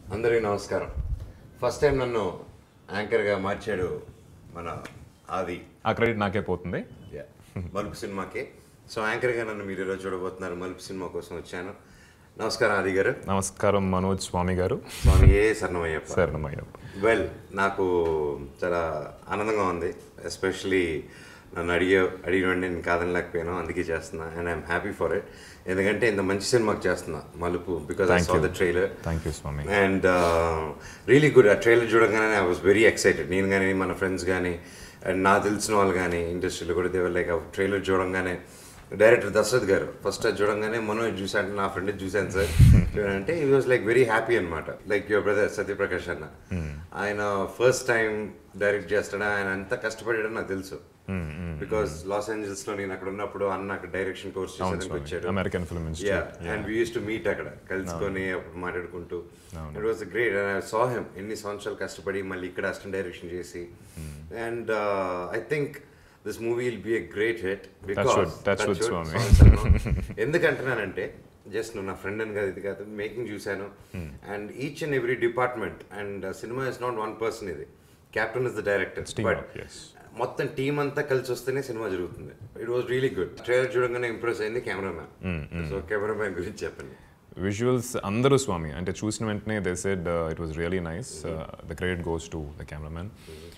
అందరికీ నమస్కారం first time నన్ను యాంకర్గా మార్చాడు మన ఆది ఆ క్రెడిట్ నాకే పోతుంది Yeah. మలుపు సినిమాకి సో యాంకర్గా నన్ను మీరు ఈరోజు చూడబోతున్నారు మలుపు సినిమా కోసం వచ్చాను నమస్కారం ఆది గారు నమస్కారం మనోజ్ స్వామి గారు స్వామి ఏ సన్నమయ్యప్ప సార్ నమ్మయ్య వెల్ నాకు చాలా ఆనందంగా ఉంది ఎస్పెషలీ నన్ను అడిగే అడిగిన నేను కాదనలేకపోయాను అందుకే చేస్తున్నా and I'm happy for it ఎందుకంటే ఇంత మంచి సినిమాకి చేస్తున్నా మలుపు బికాస్ ఐ Thank సా you. The trailer thank you Swami and really good ఆ ట్రైలర్ చూడగానే ఐ వాస్ వెరీ ఎక్సైటెడ్ నేను కానీ మన ఫ్రెండ్స్ కానీ అండ్ నాకు తెలిసిన వాళ్ళు కానీ ఇండస్ట్రీలో కూడా దేవర్ లైక్ ఆ ట్రైలర్ చూడంగానే డైరెక్టర్ దశరథ్ గారు ఫస్ట్ అది చూడంగానే మనోజ్ చూసాను నా ఫ్రెండ్ చూశాను సార్ అంటే ఈ వాజ్ లైక్ వెరీ హ్యాపీ అనమాట లైక్ యువర్ బ్రదర్ సత్యప్రకాష్ అన్న ఆయన ఫస్ట్ టైం డైరెక్ట్ చేస్తాడా ఆయన అంత కష్టపడాడని నాకు తెలుసు బికాస్ లాస్ ఏంజల్స్ లో నేను అక్కడ ఉన్నప్పుడు అన్న అక్కడ డైరెక్షన్ కోర్స్ చేసేందుకు వచ్చాడు అమెరికన్ ఫిల్మ్ యా institute and we use to meet అక్కడ కలుసుకొని అప్పుడు మాట్లాడుకుంటూ it was great and I saw him ఎన్ని సంవత్సరాలు కష్టపడి మళ్ళీ ఇక్కడ అసిస్టెంట్ డైరెక్షన్ చేసి and I think this movie will be a great hit would- touch wood, Swami. ఎందుకంటున్నానంటే జస్ట్ నువ్వు నా ఫ్రెండ్ అని కాదు ఇది కాదు మేకింగ్ చూశాను and each and every department and cinema is not one person ఇది captain is the director team but up, yes. మొత్తం టీం అంతా కలిసి వస్తేనే సినిమా జరుగుతుంది it was really good trailer చూడగానే ఇంప్రెస్ అయింది కెమెరామ్యాన్ సో కెమెరామ్యాన్ గురించి చెప్పండి విజువల్స్ అందరూ స్వామి అంటే చూసిన వెంటనే they said it was really nice the credit goes to the cameramen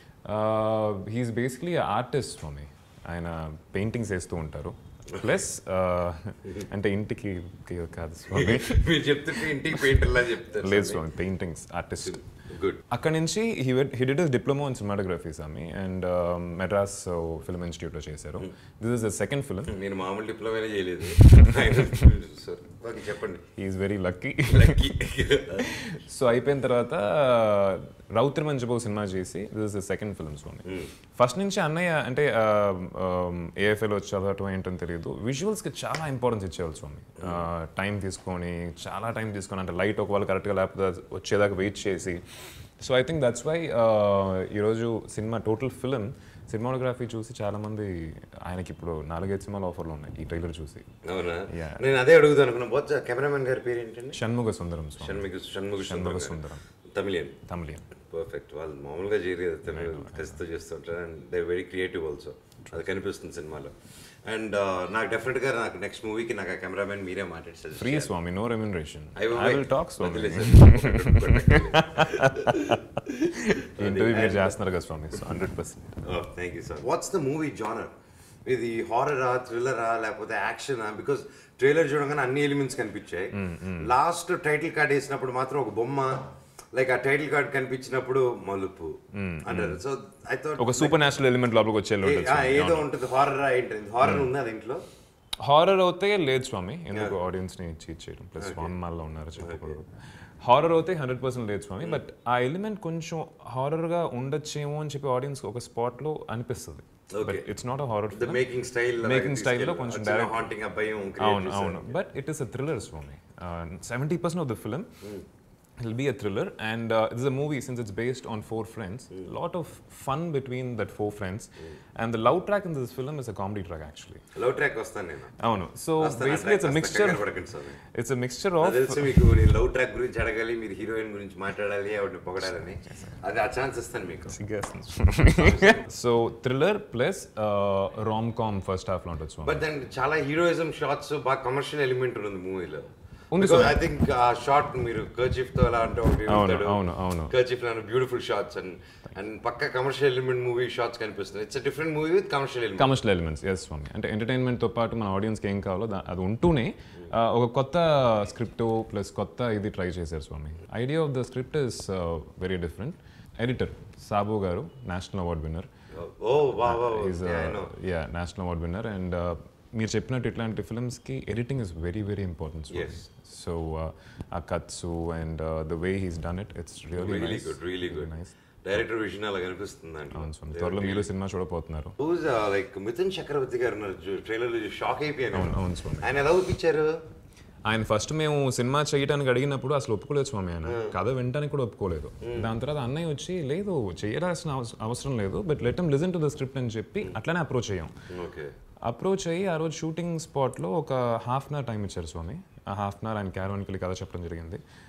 he's basically artist Swami ఆయన పెయింటింగ్స్ వేస్తూ ఉంటారు ప్లస్ అంటే ఇంటికి కాదు స్వామి మీరు చెప్తుంటే ఇంటికి పెయింటర్ లా చెప్తారు లేదు స్వామి పెయింటింగ్స్ ఆర్టిస్ట్ గుడ్ అక్కడ నుంచి he he did is diploma in cinematography Swami and Madras film ఇన్స్టిట్యూట్లో చేశారు this is the second film నేను మామూలు డిప్లొమా చేయలేదు సార్ ఓకే చెప్పండి is very lucky lucky so అయిపోయిన తర్వాత రౌత్రి మంచిబో సినిమా చేసి this is the second film Swami first నుంచి అన్నయ్య అంటే ఏఎఫ్ఎల్ వచ్చి చదవటం ఏంటని తెలియదు విజువల్స్కి చాలా ఇంపార్టెన్స్ ఇచ్చేవాళ్ళు స్వామి టైం తీసుకొని చాలా టైం తీసుకొని అంటే లైట్ ఒకవేళ కరెక్ట్గా లేకపోతే వచ్చేదాకా వెయిట్ చేసి so I think that's why ఈరోజు సినిమా టోటల్ ఫిలిం సినిమాటోగ్రఫీ చూసి చాలామంది ఆయనకి ఇప్పుడు నాలుగైదు సినిమాలు ఆఫర్లు ఉన్నాయి ఈ ట్రైలర్ చూసి అవునా Yeah. నేను అదే అడుగుతాను అనుకున్నా బొచ్చ కెమెరామెన్ గారి పేరు ఏంటండి షణ్ముగ సుందరం స్వామి షణ్ముఖ షణ్ముఖ షణ్ముగ సుందరం సుందరం తమిళియన్ తమిళియన్ పర్ఫెక్ట్ వాళ్ళు మామూలుగా చేయలేదు తమిళ కసితో చేస్తుంటారు and they very creative also అది కనిపిస్తుంది సినిమాలో అండ్ నాకు డెఫినెట్గా నాకు నెక్స్ట్ మూవీకి నాకు ఆ కెమెరామెన్ మీరే మాట్లాడేసారు free Swami no remuneration I will I wait. Will talk Swami వదిలే ఇంటర్వ్యూ మీరు చేస్తున్నారు కదా Swami hundred percent thank you sir what's the movie genre ఇది హారరా థ్రిల్లరా లేకపోతే యాక్షనా బికాస్ ట్రైలర్ చూడగానే అన్ని ఎలిమెంట్స్ కనిపించాయి లాస్ట్ టైటిల్ కార్డ్ వేసినప్పుడు మాత్రం ఒక బొమ్మ లైక్ ఆ టైటిల్ కార్డ్ కనిపించినప్పుడు మలుపు అంటారు సో ఐ థాట్ ఒక సూపర్ న్యాచురల్ ఎలిమెంట్ లోపలికి వచ్చే ఏదో ఉంటుంది హారరా ఏంటి హారర్ ఉందా దీంట్లో హారర్ అవుతే లేదు స్వామి ఎందుకు ఆడియన్స్ ని చీట్ చేయడం ప్లస్ స్వామి మళ్ళీ ఉన్నారు చెప్పకూడదు హారర్ అవుతే హండ్రెడ్ పర్సెంట్ లేదు స్వామి బట్ ఆ ఎలిమెంట్ కొంచెం హారర్ గా ఉండొచ్చేమో అని చెప్పి ఆడియన్స్ ఒక స్పాట్ లో అనిపిస్తుంది but it's not a horror the making style Making style లో కొంచెం direct- హాంటింగ్ ఆ భయం అవును అవును but it is a thriller Swami seventy percent of the film it'll be a thriller and uh, this is a movie since it's based on four friends lot of fun between that four friends and the love track in this film is a comedy track actually love track వస్తాను నేను అవును so వస్తాను, ఆ basically track it's a వస్తా, mixture కంగారు పడకండి స్వామి. it's a mixture నాకు of తెలుసు మీకు నేను లవ్ ట్రాక్ గురించి అడగాలి మీరు హీరోయిన్ గురించి మాట్లాడాలి ఆవిడని పొగడాలని అది ఆ ఛాన్స్ ఇస్తాను మీకు so thriller plus rom com first half లో ఉంటుంది స్వామి బట్ దాని చాలా హీరోయిజం షార్ట్స్ బాగా కమర్షియల్ ఎలిమెంట్ ఉంది మూవీలో ఉంది ఐ థింక్ ఆ షార్ట్ మీరు కర్చీఫ్ తో ఎలా అంటే అవును, అవును, అవును. కర్చీఫ్ లో బ్యూటిఫుల్ షార్ట్స్ అండ్ అండ్ పక్క కమర్షియల్ ఎలిమెంట్ మూవీ షార్ట్స్ కనిపిస్తుంది it's different movie with commercial element commercial elements yes Swami అంటే ఎంటర్టైన్మెంట్తో పాటు మన ఆడియన్స్కి ఏం కావాలో దా- అది ఉంటూనే ఆ, ఒక కొత్త స్క్రిప్ట్ ప్లస్ కొత్త ఇది ట్రై చేశారు Swami idea of the script is very different editor Sabu garu national award winner oh wow wow is ya national award winner and మీరు చెప్పినట్టు ఇట్లాంటి ఫిల్మ్స్కి editing is very very important Yes. So ఆ cuts and the way he's done it it's really really nice good really good nice director vision అలా కనిపిస్తుంది అవును స్వామి త్వరలో మీరు సినిమా చూడబోతున్నారు హూజ్ లైక్ మిథున్ చక్రవర్తి గారు ఉన్నారు ట్రైలర్ షాక్ అయిపోయాను అవును అవును స్వామి ఆయన ఎలా ఒప్పించారు ఆయన ఫస్ట్ మేము సినిమా చేయడానికి అడిగినప్పుడు అసలు ఒప్పుకోలేదు స్వామి ఆయన కథ వినడానికి కూడా ఒప్పుకోలేదు దాని తర్వాత అన్నయ్య వచ్చి లేదు చేయాల్సిన అవస- అవసరం లేదు but let listen to the script అని చెప్పి అట్లనే అప్రోచ్ అయ్యాం ఓకే అప్రోచ్ అయ్యి ఆ రోజు షూటింగ్ స్పాట్లో ఒక హాఫ్ అన్ అవర్ టైం ఇచ్చారు స్వామి ఆ హాఫ్ అన్ అవర్ ఆయన క్యారవాన్కి వెళ్ళి కథ చెప్పడం జరిగింది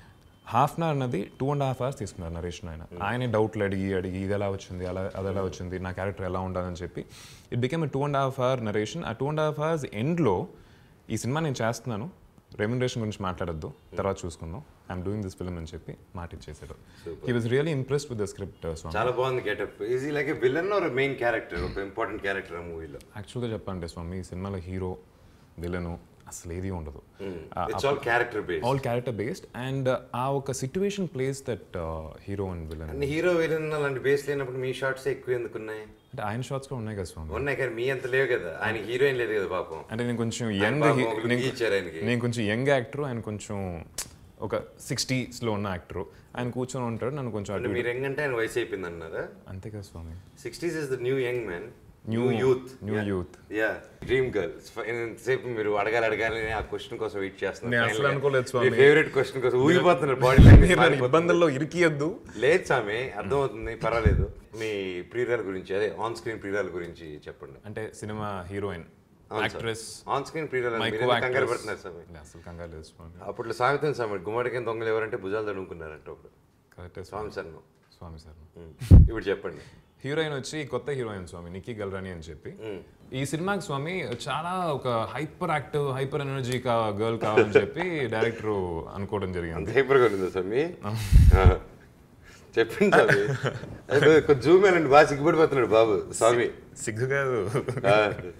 హాఫ్ అన్ అవర్ అన్నది టూ అండ్ హాఫ్ అవర్స్ తీసుకున్నారు నరేషన్ ఆయన ఆయనే డౌట్లు అడిగి అడిగి ఇది ఎలా వచ్చింది అలా అది ఎలా వచ్చింది నా క్యారెక్టర్ ఎలా ఉండాలని చెప్పి it became two and half hour narration ఆ టూ అండ్ హాఫ్ అవర్స్ ఎండ్లో ఈ సినిమా నేను చేస్తున్నాను రెమ్యునరేషన్ గురించి మాట్లాడొద్దు తర్వాత చూసుకుందాం ఐఎమ్ డూయింగ్ దిస్ ఫిల్మ్ అని చెప్పి మాట ఇచ్చేసాడు he was really impressed with the script Swamy చాలా బాగుంది getup is he like villain or main character ఒక ఇంపార్టెంట్ క్యారెక్టర్ ఆ మూవీలో యాక్చువల్గా చెప్పాలంటే స్వామి ఈ సినిమాలో హీరో విలను అసలు ఏది ఉండదు it's all character based all character based and ఆ ఒక situation place that hero and villain and hero villain అలాంటి బేస్ లేనప్పుడు మీ షార్ట్స్ ఎక్కువ ఎందుకు ఉన్నాయి అంటే ఆయన షార్ట్స్ కూడా ఉన్నాయి కదా స్వామి ఉన్నాయి కానీ మీ అంత లేవు కదా ఆయన హీరోయిన్ లేదు కదా పాపం అంటే నేను కొంచెం యంగ్ పాపం ఒక look ఇచ్చారు ఆయనకి. నేను కొంచెం యంగ్ యాక్టర్ ఆయన కొంచెం ఒక సిక్స్టీస్లో ఉన్న యాక్టర్ ఆయన కూర్చొని ఉంటాడు నన్ను కొంచెం అంటే అటు మీరు యంగ్ అంటే ఆయన వయసు అయిపోయింది అన్నారా అంతే కదా Swamy sixties is the new young man new New- youth new youth. Yeah dream girl ఎంతసేపు మీరు అడగాలి అడగాలి ఆ క్వశ్చన్ కోసం వెయిట్ నేను చేస్తున్నారు అసలు అనుకోలేదు స్వామి. ఫేవరెట్ క్వశ్చన్ కోసం ఊగిపోతున్నారు బాడీ మీరు నన్ను ఇబ్బందుల్లో ఇరికియద్దు లేదు స్వామి అర్థమవుతుంది పర్వాలేదు మీ ప్రియురాల గురించి అదే ఆన్ స్క్రీన్ ప్రియురాల గురించి చెప్పండి అంటే cinema heroine actress on screen ప్రియురాల మై మీరు కో ఎందుకు కంగారు పడుతున్నారు స్వామి అసలు కంగారు లేదు స్వామి అప్పట్లో సామెతం స్వామి గుమ్మడికి దొంగలు ఎవరంటే భుజాలు తడుముకున్నారంట ఒకడు కరెక్టే స్వామి స్వామి సన్ను స్వామి సార్ ఇప్పుడు చెప్పండి హీరోయిన్ వచ్చి కొత్త హీరోయిన్ స్వామి నిక్కీ గల్రాని అని చెప్పి ఈ సినిమాకి స్వామి చాలా ఒక హైపర్ యాక్టివ్ హైపర్ ఎనర్జీ కా గర్ల్ కావాలని చెప్పి డైరెక్టర్ అనుకోవడం జరిగింది అంత హైపర్గా ఉందా స్వామి ఆ. చెప్పండి స్వామి అదే కొంచెం జూమ్ వెళ్ళండి బాగా సిగ్గుపడిపోతున్నాడు బాబు స్వామి సిగ్గు కాదు ఆ.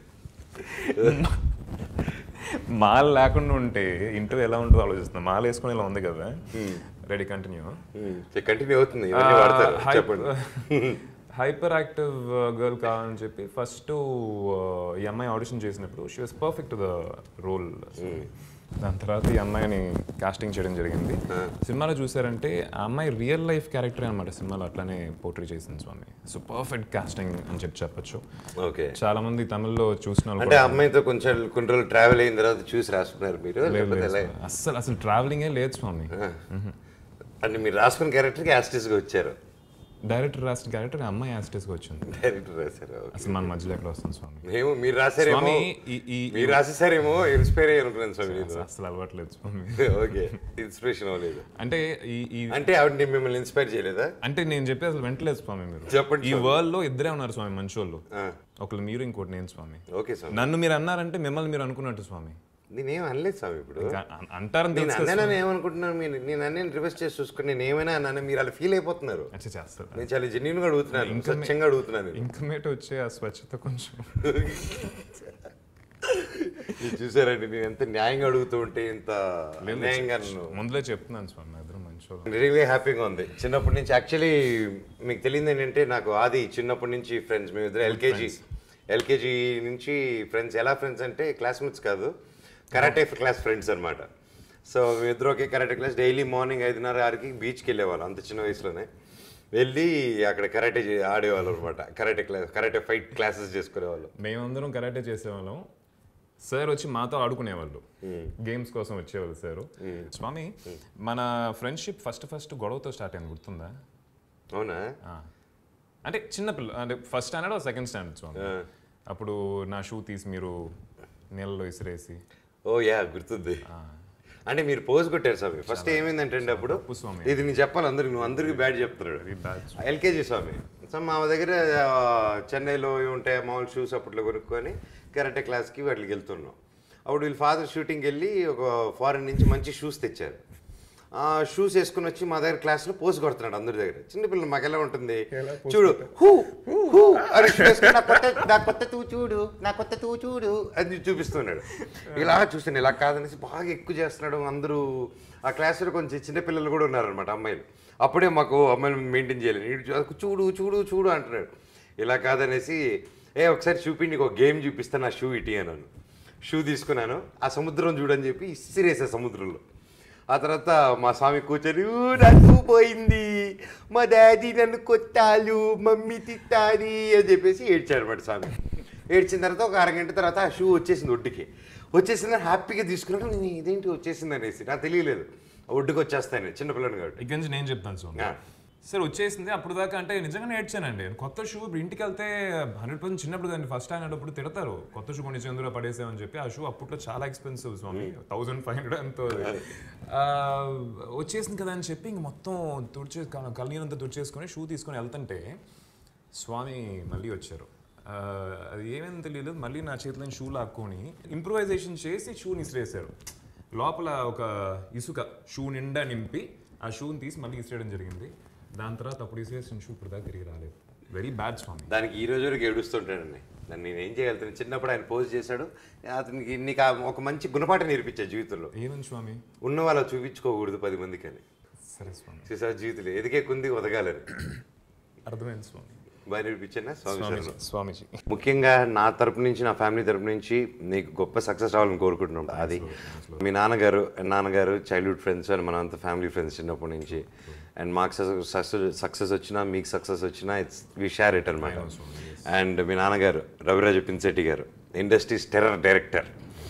మాల్ లేకుండా ఉంటే ఇంట్లో ఎలా ఉంటుందో ఆలోచిస్తున్నా మాల్ వేసుకుని ఇలా ఉంది కదా రెడీ కంటిన్యూ కంటిన్యూ అవుతుంది ఇవన్నీ వాడతారు చెప్పండి హైపర్ యాక్టివ్ గర్ల్ కావాలని చెప్పి ఫస్ట్ ఈ అమ్మాయి ఆడిషన్ చేసినప్పుడు she was perfect the role దాని తర్వాత ఈ అమ్మాయిని కాస్టింగ్ చేయడం జరిగింది సినిమాలో చూసారంటే ఆ అమ్మాయి రియల్ లైఫ్ క్యారెక్టర్ అనమాట సినిమాలో అట్లానే పోర్ట్రీ చేసింది స్వామి సో పర్ఫెక్ట్ కాస్టింగ్ అని చెప్పి చెప్పొచ్చు ఓకే చాలా మంది తమిళ్లో చూసిన వాళ్ళు అంటే ఆ అమ్మాయితో కొంచెం కొన్ని రోజులు ట్రావెల్ అయిన తర్వాత చూసి రాసుకున్నారు మీరు లేదు, లేకపోతే లేదు ఎలా? స్వామి. అస్సలు అసలు ట్రావెలింగే లేదు స్వామి అంటే మీరు రాసుకున్న క్యారెక్టర్కి యాస్టిస్గా వచ్చారు డైరెక్టర్ రాసిన క్యారెక్టర్ అమ్మాయి యాస్టెస్గా వచ్చింది డైరెక్టర్ రాశారు ఓకే. అసలు మన మధ్యలో ఎక్కడ వస్తుంది స్వామి ఏమో మీరు రాశారేమో స్వామి ఈ ఈ మీరు రాసేసారేమో ఇన్స్పైర్ అయ్యి అనుకున్నాను స్వామి నేను అసలు అలవాట్లేదు స్వామి ఓకే ఇన్స్పిరేషన్ అవ్వలేదు అంటే ఈ ఈ అంటే ఆవిడ మిమ్మల్ని ఇన్స్పైర్ చేయలేదా అంటే నేను చెప్పి అసలు వెంటలేదు స్వామి మీరు చెప్పండి ఈ వరల్డ్ లో ఇద్దరే ఉన్నారు స్వామి మంచోళ్ళు ఆ, ఒకళ్ళు మీరు ఇంకోటి నేను స్వామి ఓకే స్వామి నన్ను మీరు అన్నారంటే మిమ్మల్ని మీరు అనుకున్నట్టు స్వామి నేనేం అనలేదు స్వామి ఇప్పుడు ఇంకా అన్- అంటారని నేను తెలుసు కదా అన్నానని ఏమనుకుంటున్నాను మీరు నేను అన్నీ రివర్స్ చేసి చూసుకుని నేను ఏమైనా అన్నాను మీరు అలా ఫీల్ అయిపోతున్నారు స్వామి. అచ్చా చేస్తారు నేను చాలా జెన్యున్ గా అడుగుతున్నాను స్వచ్ఛంగా అడుగుతున్నాను ఇంకమేట్ వచ్చే ఆ స్వచ్ఛత కొంచెం మీరు చూసారండి నేను ఎంత న్యాయంగా అడుగుతూ ఉంటే ఇంత న్యాయంగా ముందులే చెప్తున్నాను స్వామి ఇద్దరు మంచోళ్ళు రియల్లీ హ్యాపీగా ఉంది చిన్నప్పటి నుంచి యాక్చువల్లీ మీకు తెలియదు ఏంటంటే నాకు ఆది చిన్నప్పటి నుంచి ఫ్రెండ్స్ మేము ఇద్దరు ఎల్కేజీ ఎల్కేజీ నుంచి ఫ్రెండ్స్ ఎలా ఫ్రెండ్స్ అంటే క్లాస్మేట్స్ కాదు కరాటే క్లాస్ ఫ్రెండ్స్ అనమాట సో మేమిద్దరు ఒకే కరాటే క్లాస్ డైలీ మార్నింగ్ ఐదున్నర ఆరుకి బీచ్కి వెళ్ళేవాళ్ళం అంత చిన్న వయసులోనే వెళ్ళి అక్కడ కరాటే చే- ఆడేవాళ్ళం అనమాట karate class karate fight classes చేసుకునేవాళ్ళం మేమందరం కరాటే చేసేవాళ్ళం సార్ వచ్చి మాతో ఆడుకునేవాళ్ళు గేమ్స్ కోసం వచ్చేవాళ్ళు సార్ స్వామి మన ఫ్రెండ్షిప్ ఫస్ట్ ఫస్ట్ గొడవతో స్టార్ట్ అయింది గుర్తుందా అవునా ఆ. అంటే చిన్న పిల్ల అంటే first standard second standard Swamy ఆ. అప్పుడు నా షూ తీసి మీరు నీళ్ళలో ఇసిరేసి ఓ యా గుర్తుంది అంటే మీరు పోజ్ కొట్టారు స్వామి ఫస్ట్ ఏమైందంటే అండి అప్పుడు తప్పు స్వామి. ఇది నేను చెప్పాలి అందరికి నువ్వు అందరికి బ్యాడ్ చెప్తున్నాడు bad ఎల్కేజీ స్వామి సో మా దగ్గర ఆ, చెన్నైలో ఇవి ఉంటాయి మామూలు షూస్ అప్పట్లో కొనుక్కొని కరాటే క్లాస్కి వాటికి వెళ్తున్నాం అప్పుడు వీళ్ళ ఫాదర్ షూటింగ్కి వెళ్ళి ఒక ఫారెన్ నుంచి మంచి షూస్ తెచ్చారు ఆ షూస్ వేసుకుని వచ్చి మా దగ్గర క్లాస్లో పోజ్ కొడుతున్నాడు అందరి దగ్గర చిన్నపిల్లలు మాకు ఎలా ఉంటుంది చూడు హూ హూ అని shoe వేసుకొని, "నా కొత్త నా కొత్త తూ చూడు నా కొత్త తూ చూడు అని చూపిస్తున్నాడు ఇలా చూస్తాను ఇలా కాదనేసి బాగా ఎక్కువ చేస్తున్నాడు అందరూ ఆ క్లాస్లో కొంచెం చిన్నపిల్లలు కూడా ఉన్నారనమాట అమ్మాయిలు అప్పుడే మాకు అమ్మాయిలు మెయింటైన్ చేయలేదు వీడు చూ- చూడు చూడు చూడు అంటున్నాడు ఇలా కాదనేసి ఏ ఒకసారి చూపి నీకు ఒక గేమ్ చూపిస్తాను నా షూ ఇటీ అన్నాను షూ తీసుకున్నాను ఆ సముద్రం చూడని చెప్పి ఇసిరేసా సముద్రంలో ఆ తర్వాత మా స్వామి కూర్చొని "ఊ, నాకు పోయింది మా డాడీ నన్ను కొట్టాలు మమ్మీ తిట్టాలి అని చెప్పేసి ఏడ్చాడు అనమాట స్వామి ఏడ్చిన తర్వాత ఒక అరగంట తర్వాత ఆ షూ వచ్చేసింది ఒడ్డుకి వచ్చేసింది హ్యాపీగా తీసుకున్నాను నేను ఇదేంటి వచ్చేసింది అనేసి నాకు తెలియలేదు ఒడ్డుకి వచ్చేస్తాను చిన్నపిల్లని కాబట్టి ఇక్కడి నుంచి నేను చెప్తాను స్వామి ఆ. సరే వచ్చేసింది అప్పుడు దాకా అంటే నిజంగానే ఏడ్చానండి కొత్త షూ ఇప్పుడు ఇంటికి వెళ్తే హండ్రెడ్ పర్సెంట్ చిన్నప్పుడు దాన్ని ఫస్ట్ టైం అప్పుడు తిడతారు కొత్త షూ కొని చంద్ర పడేసామని చెప్పి ఆ షూ అప్పట్లో చాలా expensive Swamy thousand five hundred ఎంతో అది. ఆ, వచ్చేసింది కదా అని చెప్పి ఇంక మొత్తం తుడిచే కళ్ళనీరంతా తుడిచేసుకొని షూ తీసుకొని వెళ్తుంటే స్వామి మళ్ళీ వచ్చారు ఆ, అది ఏమేమి తెలియలేదు మళ్ళీ నా చేతిలో షూ లాక్కొని ఇంప్రూవైజేషన్ చేసి షూని ఇసిరేశారు లోపల ఒక ఇసుక షూ నిండా నింపి ఆ షూని తీసి మళ్ళీ ఇసిరేయడం జరిగింది దాని తర్వాత అప్పుడు ఇసిరేసిన షూ ఇప్పుడు దాకా తిరిగి రాలేదు వెరీ బ్యాడ్ స్వామి దానికి ఈ రోజు వరకు ఏడుస్తుంటాడండి దాన్ని నేను ఏం చేయగలుగుతాను చిన్నప్పుడు ఆయన పోజ్ చేశాడు అతనికి నీకు ఆ ఒక మంచి గుణపాఠం నేర్పించా జీవితంలో ఏమని స్వామి ఉన్న వాళ్ళు చూపించుకోకూడదు పది మందికి అని సరే స్వామి చూసా జీవితంలో ఎదిగే కుంది వదగాలని అర్థమైంది స్వామి బాగా నేర్పించానా స్వామి స్వామీజీ శరణం. స్వామీజీ ముఖ్యంగా నా తరపు నుంచి నా ఫ్యామిలీ తరపు నుంచి నీకు గొప్ప సక్సెస్ రావాలని కోరుకుంటున్నాం అది మీ నాన్నగారు నాన్నగారు చైల్డ్హుడ్ ఫ్రెండ్స్ అని మన అంత ఫ్యామిలీ ఫ్రెండ్స్ చిన్నప్పటి నుంచి అండ్ మాకు సక్సెస్ సక్సెస్ వచ్చినా మీకు సక్సెస్ వచ్చినా ఇట్స్ వి షేర్ ఇట్ అనమాట అండ్ మీ నాన్నగారు Raviraju Pinisetty garu industry's terror director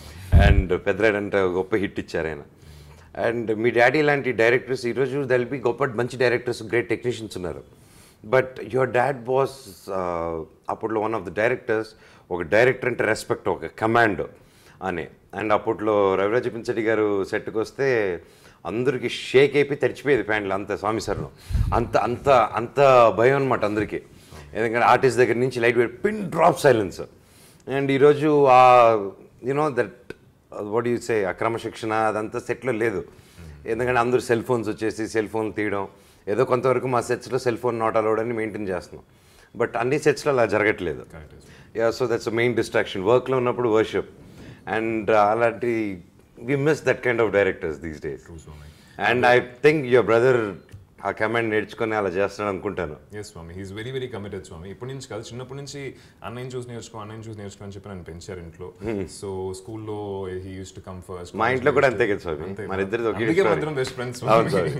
and పెద్దరాడంటే గొప్ప హిట్ ఇచ్చారు ఆయన అండ్ మీ డాడీ లాంటి డైరెక్టర్స్ ఈరోజు దెల్ బి గొప్ప మంచి డైరెక్టర్స్ గ్రేట్ టెక్నీషియన్స్ ఉన్నారు బట్ యువర్ డాడ్ బాస్ అప్పట్లో వన్ ఆఫ్ ద డైరెక్టర్స్ ఒక డైరెక్టర్ అంటే రెస్పెక్ట్ ఒక కమాండ్ అని అండ్ అప్పట్లో రవిరాజ పిన్సెట్టి గారు సెట్కి వస్తే అందరికి షేక్ అయిపోయి తడిచిపోయేది ప్యాంట్లు అంత స్వామి సార్ను అంత అంత అంత భయం అనమాట అందరికీ ఎందుకంటే ఆర్టిస్ట్ దగ్గర నుంచి light weight pin drop silence and ఈరోజు ఆ you know that what you say ఆ క్రమశిక్షణ అదంతా సెట్లో లేదు ఎందుకంటే అందరూ సెల్ ఫోన్స్ వచ్చేసి సెల్ ఫోన్ తీయడం ఏదో కొంతవరకు మా సెట్స్లో సెల్ ఫోన్ నాట్ అలౌడ్ అని మెయింటైన్ చేస్తున్నాం బట్ అన్ని సెట్స్లో అలా జరగట్లేదు yeah so that's main distraction వర్క్లో ఉన్నప్పుడు వర్షిప్ అండ్ అలాంటి we miss that kind of directors these days and I think your brother ఆ కమాండ్ నేర్చుకొని అలా చేస్తున్నాడు అనుకుంటాను yes Swamy he's very very committed Swamy ఇప్పటి నుంచి కాదు చిన్నప్పటి నుంచి అన్నయ్యని చూసి నేర్చుకో అన్నయ్యని చూసి నేర్చుకో అని చెప్పి నన్ను పెంచారు ఇంట్లో సో స్కూల్లో he used to come first మా ఇంట్లో కూడా అంతే కదా స్వామి మన ఇద్దరిది ఒకే అందుకే story. మాత్రం బెస్ట్ ఫ్రెండ్స్ అవును స్వామి.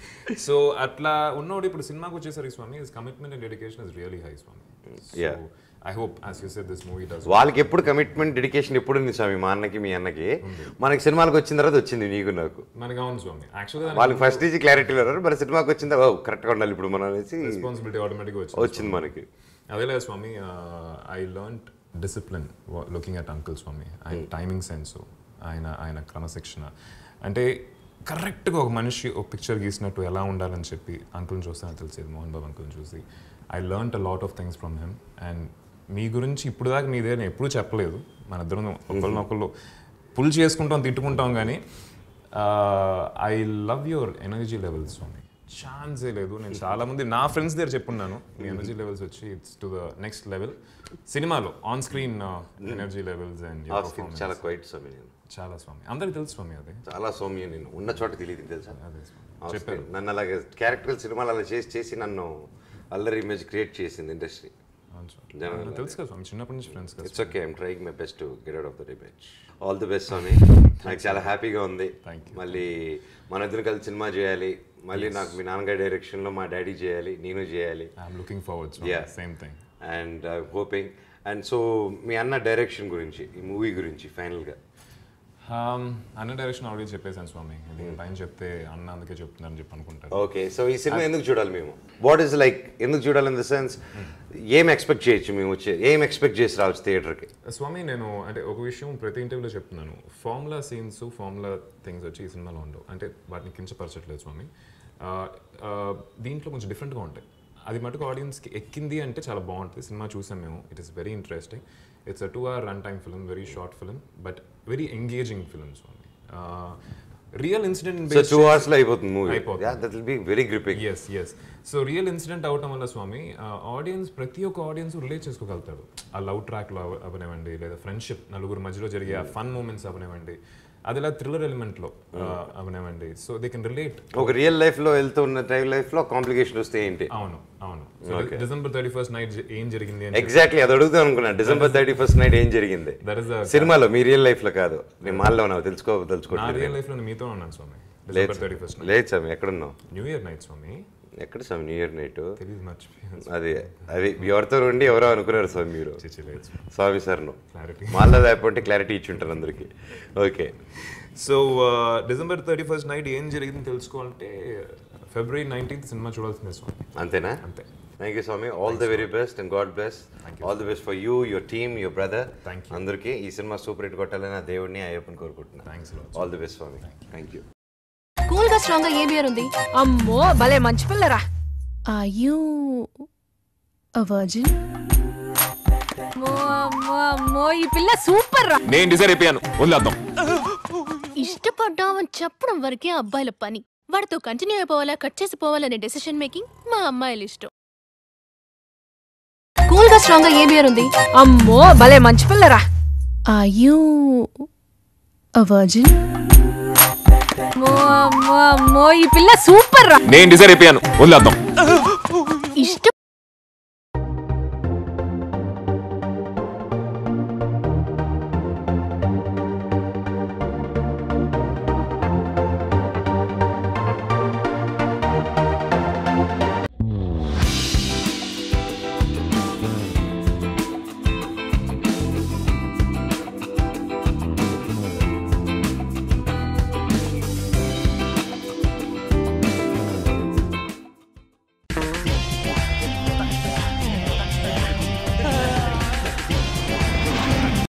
సో అట్లా ఉన్నోడు ఇప్పుడు సినిమాకి వచ్చేసరికి Swamy his commitment and dedication is really high Swamy Yeah. I hope as you said this movie does వాళ్ళకి ఎప్పుడు కమిట్మెంట్ డెడికేషన్ ఎప్పుడు ఉంది స్వామి మా అన్నకి మీ అన్నకి మనకి సినిమాలకు వచ్చిన తర్వాత వచ్చింది నీకు నాకు మనకి అవును స్వామి యాక్చువల్గా వాళ్ళకి ఫస్ట్ నుంచి క్లారిటీ ఉన్నారు మరి సినిమాకి వచ్చిన తర్వాత కరెక్ట్గా ఉండాలి ఇప్పుడు మనం అనేసి రెస్పాన్సిబిలిటీ ఆటోమేటిక్గా వచ్చింది వచ్చింది మనకి అదేలే Swamy I learnt discipline looking at uncle Swamy ఆయన టైమింగ్ సెన్స్ ఆయన ఆయన క్రమశిక్షణ అంటే కరెక్ట్గా ఒక మనిషి ఒక పిక్చర్ గీసినట్టు ఎలా ఉండాలని చెప్పి అంకుల్ని చూస్తే నాకు తెలిసేది మోహన్ బాబు అంకుల్ని చూసి I learnt a lot of things from him and మీ గురించి ఇప్పుడు దాకా మీ దగ్గర నేను ఎప్పుడూ చెప్పలేదు మన ఇద్దరం ఒకళ్ళనొకళ్ళు పుల్ చేసుకుంటాం తిట్టుకుంటాం కానీ I love your energy levels Swamy ఛాన్సే లేదు నేను చాలా మంది నా ఫ్రెండ్స్ దగ్గర చెప్పున్నాను మీ ఎనర్జీ లెవెల్స్ వచ్చి it's to the next level సినిమాలో on screen energy levels and off screen చాలా క్వైట్ స్వామి నేను చాలా స్వామి అందరికి తెలుసు స్వామి అదే చాలా సౌమ్యం నేను ఉన్న చోట తెలియదు తెలుసా అదే స్వామి Off screen. నన్ను అలాగే క్యారెక్టర్ సినిమాలు అలా చేసి చేసి నన్ను అల్లరి ఇమేజ్ క్రియేట్ చేసింది ఇండస్ట్రీ అవును స్వామి నాకు తెలుసు కదా స్వామి చిన్నప్పటి నుంచి ఫ్రెండ్స్ కదా it's okay I'm trying my best to get out of the image all the best Swamy నాకు చాలా హ్యాపీగా ఉంది Thank you. మళ్ళీ మన ఇద్దరు కలిసి సినిమా చేయాలి మళ్ళీ నాకు మీ నాన్నగారి డైరెక్షన్లో మా డాడీ చేయాలి నేను చేయాలి I'm looking forward Yeah. Same thing and hoping and so మీ అన్న డైరెక్షన్ గురించి ఈ మూవీ గురించి ఫైనల్గా అన్న డైరెక్షన్ ఆల్రెడీ చెప్పేశాను స్వామి ఇది పైన చెప్తే అన్న అందుకే చెప్తున్నారని చెప్పి అనుకుంటారు ఓకే సో ఈ సినిమా ఎందుకు చూడాలి మేము వాట్ ఈస్ లైక్ ఎందుకు చూడాలి ఇన్ ద సెన్స్ ఏం ఎక్స్పెక్ట్ చేయొచ్చు మేము వచ్చే ఏం ఎక్స్పెక్ట్ చేసి రావచ్చు థియేటర్కి స్వామి నేను అంటే ఒక విషయం ప్రతి ఇంటర్వ్యూలో చెప్తున్నాను ఫార్ములా సీన్స్ ఫార్ములా థింగ్స్ వచ్చి ఈ సినిమాలో ఉండవు అంటే వాటిని కించపరచట్లేదు స్వామి ఆ, ఆ, దీంట్లో కొంచెం డిఫరెంట్గా ఉంటాయి అది మటుకు ఆడియన్స్కి ఎక్కింది అంటే చాలా బాగుంటుంది సినిమా చూసాం మేము it is very interesting it's a two hour run time film very short film but very engaging film Swamy real incident so two అవర్స్లో అయిపోతుంది మూవీ అయిపోతుంది. That will be very gripping yes yes so real incident అవటం వల్ల స్వామి audience ప్రతి ఒక్క audience relate చేసుకోగలుగుతాడు ఆ love ట్రాక్లో అవనివ్వండి లేదా ఫ్రెండ్షిప్ నలుగురు మధ్యలో జరిగే ఆ ఫన్ మూమెంట్స్ అవనివ్వండి అది ఇలా థ్రిల్లర్ ఎలిమెంట్లో అవనివ్వండి సో దే కెన్ రిలేట్ ఒక రియల్ లైఫ్లో వెళ్తున్న టైం లైఫ్లో కాంప్లికేషన్ వస్తే ఏంటి అవును అవును డిసెంబర్ థర్టీ ఫస్ట్ నైట్ ఏం జరిగింది అని ఎగ్జాక్ట్లీ అది అడుగుతాం అనుకున్నా డిసెంబర్ థర్టీ ఫస్ట్ నైట్ ఏం జరిగింది దట్ ఇస్ సినిమాలో మీ రియల్ లైఫ్లో కాదు నేను మాల్లో ఉన్నావు తెలుసుకో నా తెలుసుకోవట్లేదు రియల్ లైఫ్లో మీతో ఉన్నాను స్వామి లేదు డిసెంబర్ థర్టీ ఫస్ట్ లేదు స్వామి ఎక్కడున్నావు న్యూ ఇయర్ నైట్ స్వామి ఎక్కడ స్వామి న్యూ ఇయర్ నైట్ తెలియదు మర్చిపోయాను అది అది ఎవరితో ఉండి ఎవరో అనుకున్నారు స్వామి మీరు లేదు. స్వామి సార్ను Clarity. మళ్ళా లేకపోతే క్లారిటీ ఇచ్చి ఉంటారు అందరికి okay so December thirty first night ఏం జరిగింది తెలుసుకోవాలంటే ఫిబ్రవరి నైన్టీన్త్ సినిమా చూడాల్సిందే స్వామి అంతేనా అంతే thank you Swamy all the very best and God bless all the best for you your team your brother Thank you. అందరికీ ఈ సినిమా సూపర్ హిట్ కొట్టాలని ఆ దేవుడిని అయ్యప్పని కోరుకుంటున్నాను thanks all the best Swamy thank you cool గా స్ట్రాంగ్ గా ఏ బియర్ ఉంది అమ్మో భలే మంచి పిల్లరా ఆర్ యూ అ వర్జిన్ అమ్మో అమ్మో అమ్మో ఈ పిల్ల సూపర్ రా నేను డిసైడ్ అయిపోయాను వదిలేద్దాం ఇష్టపడ్డామని చెప్పడం వరకే అబ్బాయిల పని వాడితో కంటిన్యూ అయిపోవాలా కట్ చేసి పోవాలనే డెసిషన్ మేకింగ్ మా అమ్మాయిల ఇష్టం కూల్ గా స్ట్రాంగ్ గా ఏ బియర్ ఉంది అమ్మో భలే మంచి పిల్లరా ఆర్ యూ అ వర్జిన్ అమ్మో అమ్మో అమ్మో ఈ పిల్ల సూపర్ రా నేను డిసైడ్ అయిపోయాను వదిలేద్దాం ఇష్ట